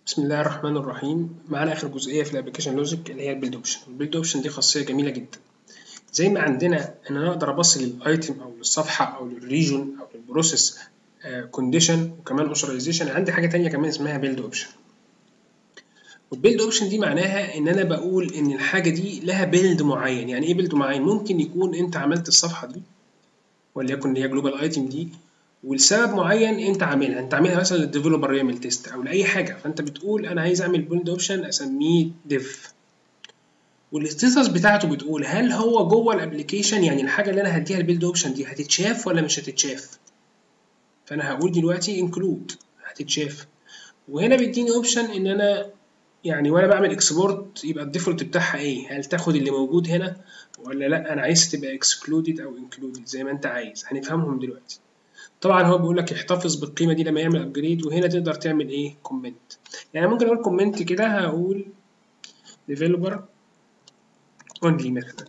بسم الله الرحمن الرحيم معانا اخر جزئيه في الابلكيشن لوجيك اللي هي البيلد اوبشن البيلد اوبشن دي خاصيه جميله جدا زي ما عندنا ان انا اقدر ابص للايتم او للصفحه او للريجون او للبروسيس كونديشن وكمان اوثرايزيشن عندي حاجه تانية كمان اسمها بيلد اوبشن والبيلد اوبشن دي معناها ان انا بقول ان الحاجه دي لها بيلد معين يعني ايه بيلد معين ممكن يكون انت عملت الصفحه دي وليكن اللي هي جلوبال ايتم دي ولسبب معين انت عاملها انت عاملها مثلا للديفلوبر يعمل تيست او لاي حاجه فانت بتقول انا عايز اعمل بيلد اوبشن اسميه ديف والاستيتس بتاعته بتقول هل هو جوه الابلكيشن يعني الحاجه اللي انا هديها البيلد اوبشن دي هتتشاف ولا مش هتتشاف فانا هقول دلوقتي انكلود هتتشاف وهنا بيديني اوبشن ان انا يعني وانا بعمل اكسبورت يبقى الديفولت بتاعها ايه هل تاخد اللي موجود هنا ولا لا انا عايز تبقى اكسكلودد او انكلودد زي ما انت عايز هنفهمهم دلوقتي طبعا هو بيقول لك احتفظ بالقيمه دي لما يعمل ابجريد وهنا تقدر تعمل ايه كومنت يعني ممكن اقول كومنت كده هقول ديفلوبر اونلي مثلا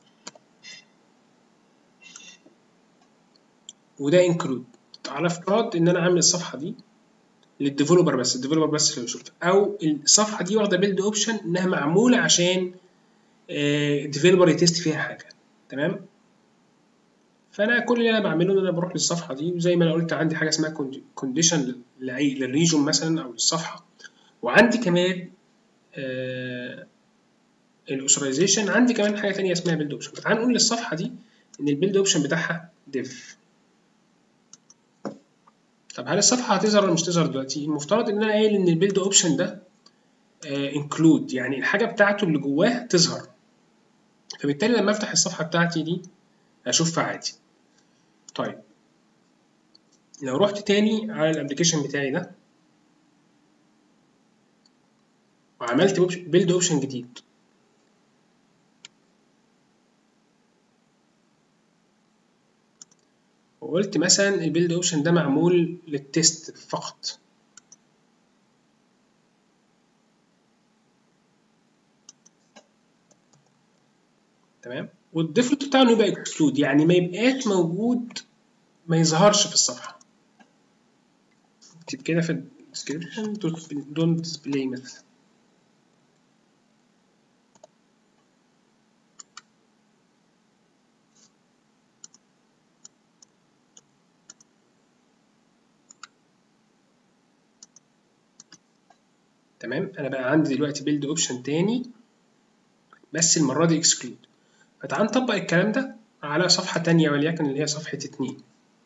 وده انكلود على افتراض ان انا عامل الصفحه دي للديفلوبر بس الديفلوبر بس اللي يشوفها او الصفحه دي واخده بيلد اوبشن انها معموله عشان الديفلوبر يتست فيها حاجه تمام فانا كل اللي انا بعمله ان انا بروح للصفحه دي وزي ما انا قلت عندي حاجه اسمها كونديشن للريجون مثلا او للصفحه وعندي كمان آه الاوثرايزيشن عندي كمان حاجه ثانيه اسمها بيلد اوبشن فتعال نقول للصفحه دي ان البيلد اوبشن بتاعها ديف طب هل الصفحه هتظهر ولا مش هتظهر دلوقتي المفترض ان انا قايل ان البيلد اوبشن ده انكلود آه يعني الحاجه بتاعته اللي جواه تظهر فبالتالي لما افتح الصفحه بتاعتي دي اشوفها عادي طيب لو رحت تاني على الابلكيشن بتاعي ده وعملت بيلد اوبشن جديد وقلت مثلا البيلد اوبشن ده معمول للتيست فقط تمام والديفولت بتاعه انه يبقى اكسكلود يعني ما يبقاش موجود ما يظهرش في الصفحه اكتب كده في الديسكربشن دونت ديسبلاي مثلا تمام انا بقى عندي دلوقتي بيلد اوبشن تاني بس المره دي اكسكلود فتعال نطبق الكلام ده على صفحة تانية وليكن اللي هي صفحة اتنين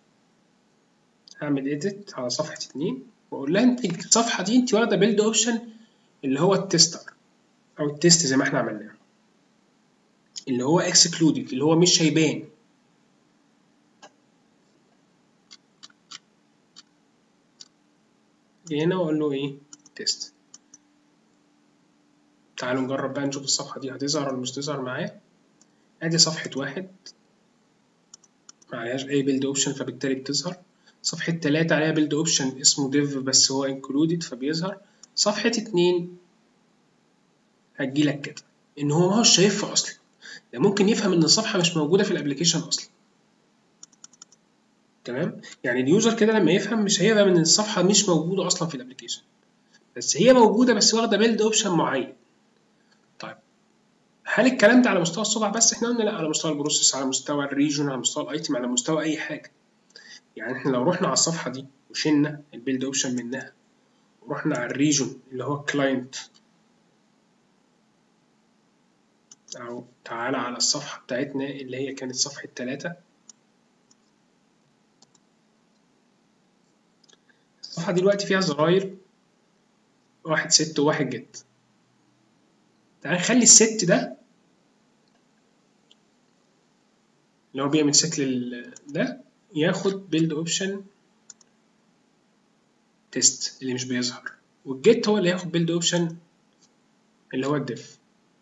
هعمل edit على صفحة اتنين وأقول لها أنت الصفحة دي أنت واخدة build option اللي هو التستر أو التست زي ما احنا عملناه اللي هو excluded اللي هو مش هيبان هنا وأقول له إيه تيست تعالوا نجرب بقى نشوف الصفحة دي هتظهر ولا مش هتظهر معايا ادي صفحة واحد معلهاش اي بيلد اوبشن فبالتالي بتظهر صفحة تلاتة عليها بيلد اوبشن اسمه ديف بس هو انكلودد فبيظهر صفحة اتنين هتجيلك كده ان هو ما هوش شايفها اصلا ده ممكن يفهم ان الصفحة مش موجودة في الابلكيشن اصلا تمام يعني اليوزر كده لما يفهم مش هيفهم ان الصفحة مش موجودة اصلا في الابلكيشن بس هي موجودة بس واخدة بيلد اوبشن معين هل الكلام ده على مستوى الصبع بس احنا قلنا لا على مستوى البروسيس على مستوى الريجون على مستوى الايتم على مستوى اي حاجه يعني احنا لو رحنا على الصفحه دي وشلنا البيلد اوبشن منها ورحنا على الريجون اللي هو الكلاينت او تعالى على الصفحه بتاعتنا اللي هي كانت صفحه ثلاثة الصفحه دي دلوقتي فيها زراير واحد ست وواحد جيت تعال نخلي الست ده اللي هو بيعمل ست لل ده ياخد بيلد اوبشن تيست اللي مش بيظهر والجيت هو اللي ياخد بيلد اوبشن اللي هو الديف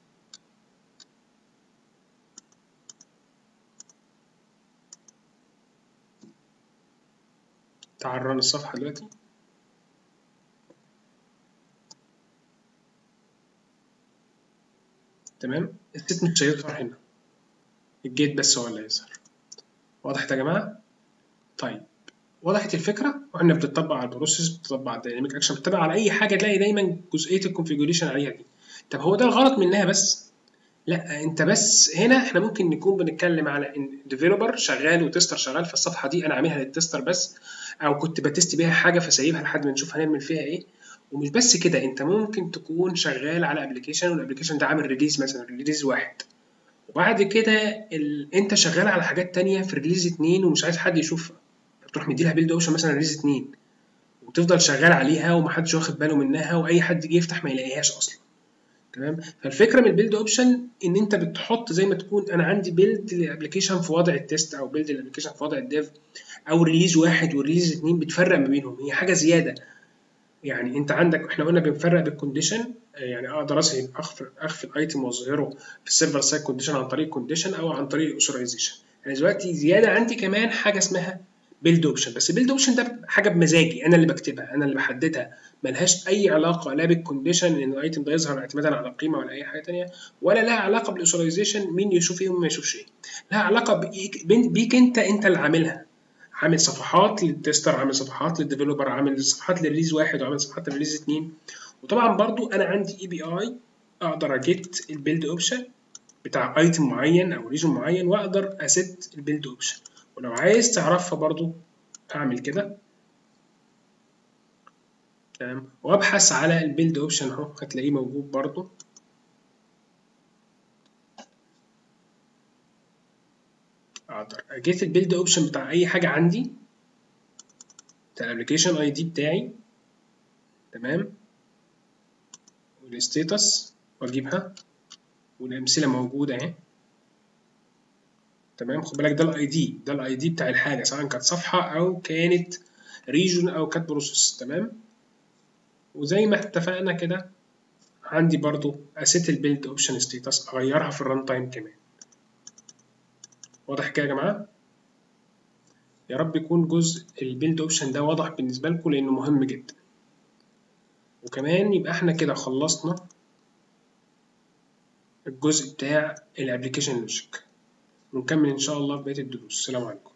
تعال رن الصفحة دلوقتي تمام الست مش هيظهر هنا الجيت بس هو اللي هيظهر وضحت يا جماعة؟ طيب وضحت الفكرة واحنا بتطبق على البروسيس بتطبق على الديناميك اكشن بتطبق على اي حاجه تلاقي دايما جزئيه الكونفيجريشن عليها دي طب هو ده الغلط منها بس لا انت بس هنا احنا ممكن نكون بنتكلم على ان ديفيلوبر شغال وتستر شغال في الصفحه دي انا عاملها للتستر بس او كنت بتست بيها حاجه فسايبها لحد ما نشوف هنعمل فيها ايه ومش بس كده انت ممكن تكون شغال على ابلكيشن والابلكيشن ده عامل ريليز مثلا ريليز واحد وبعد كده ال... انت شغال على حاجات تانية في ريليز اتنين ومش عايز حد يشوفها تروح مديلها بيلد اوبشن مثلا ريليز اتنين وتفضل شغال عليها ومحدش واخد باله منها واي حد يجي يفتح ما يلاقيهاش اصلا تمام فالفكره من البيلد اوبشن ان انت بتحط زي ما تكون انا عندي بيلد للابلكيشن في وضع التيست او بيلد للابلكيشن في وضع الديف او ريليز واحد وريليز اتنين بتفرق ما بينهم هي حاجه زياده يعني انت عندك احنا قلنا بنفرق بالكونديشن يعني اقدر اسهل اخفي اخفي الايتم واظهره في السيرفر سايد كونديشن عن طريق كونديشن او عن طريق الاوثرايزيشن يعني دلوقتي زياده عندي كمان حاجه اسمها بيلد اوبشن بس البيلد اوبشن ده حاجه بمزاجي انا اللي بكتبها انا اللي بحددها ملهاش اي علاقه لا بالكونديشن ان الايتم ده يظهر اعتمادا على قيمه ولا اي حاجه ثانيه ولا لها علاقه بالاوثرايزيشن مين يشوف ايه ومين ما يشوفش ايه لها علاقه بيك, بيك انت انت اللي عاملها عامل صفحات للتستر عامل صفحات للديفلوبر عامل صفحات للريليز واحد وعامل صفحات للريليز اتنين وطبعا برضو انا عندي اي بي اي اقدر اجيت البيلد اوبشن بتاع ايتم معين او ريجن معين واقدر اسيت البيلد اوبشن ولو عايز تعرفها برضو اعمل كده تمام وابحث على البيلد اوبشن اهو هتلاقيه موجود برضو اقدر اجيت البيلد اوبشن بتاع اي حاجه عندي بتاع الابلكيشن اي دي بتاعي تمام والستيتس واجيبها والامثله موجوده اهي تمام خد بالك ده الاي دي ده الاي دي بتاع الحاجه سواء كانت صفحه او كانت ريجون او كانت بروسيس تمام وزي ما اتفقنا كده عندي برضو اسيت البيلد اوبشن ستيتس اغيرها في الران تايم كمان واضح كده يا جماعه يا رب يكون جزء البيلد اوبشن ده واضح بالنسبه لكم لانه مهم جدا وكمان يبقى احنا كده خلصنا الجزء بتاع الابلكيشن لوجيك ونكمل ان شاء الله في بقيه الدروس السلام عليكم